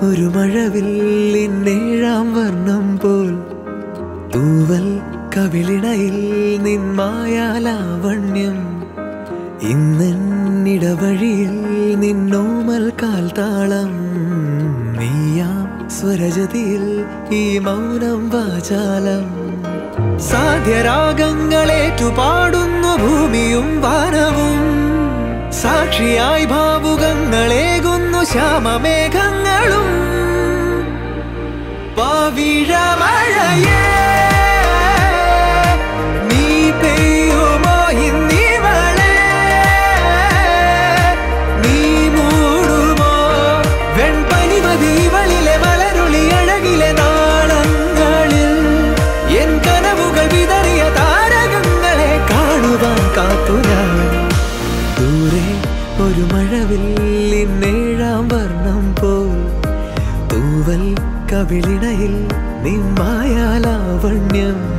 ഒരു മഴവില്ലിന്നേഴാം വർണ്ണം പോൽ തൂവൽ കവിളിണയിൽ നിന്മായാലാവണ്യം ഇന്നിടവഴിയിൽ നിന്നോമൽ കാൽത്താളം നീയാം സ്വരജതിയിൽ ഈ മൗനം വാചാലം സാധ്യരാഗങ്ങളേറ്റുപാടുന്നു ഭൂമിയും വാനവും സാക്ഷിയായി ഭാവുകങ്ങളേകുന്നു ശ്യാമമേഘങ്ങളും പവിഴമഴയേ നീ പെയ്യുമോ ഇന്നിവളെ നീ മൂടുമോ വെൺപനിമതിവളിലെ മലരുളി അഴകിലെ നാളങ്ങളിൽ എൻ കനവുകൾ വിതറിയ താരകങ്ങളെ കാണുവാൻ കാത്തു ഞാൻ ദൂരെ ഒരു മഴവില്ലിന്നേഴാം വർണ്ണം പോൽ തൂവൽ കവിളിണയിൽ നിമ്മായാലാവണ്യം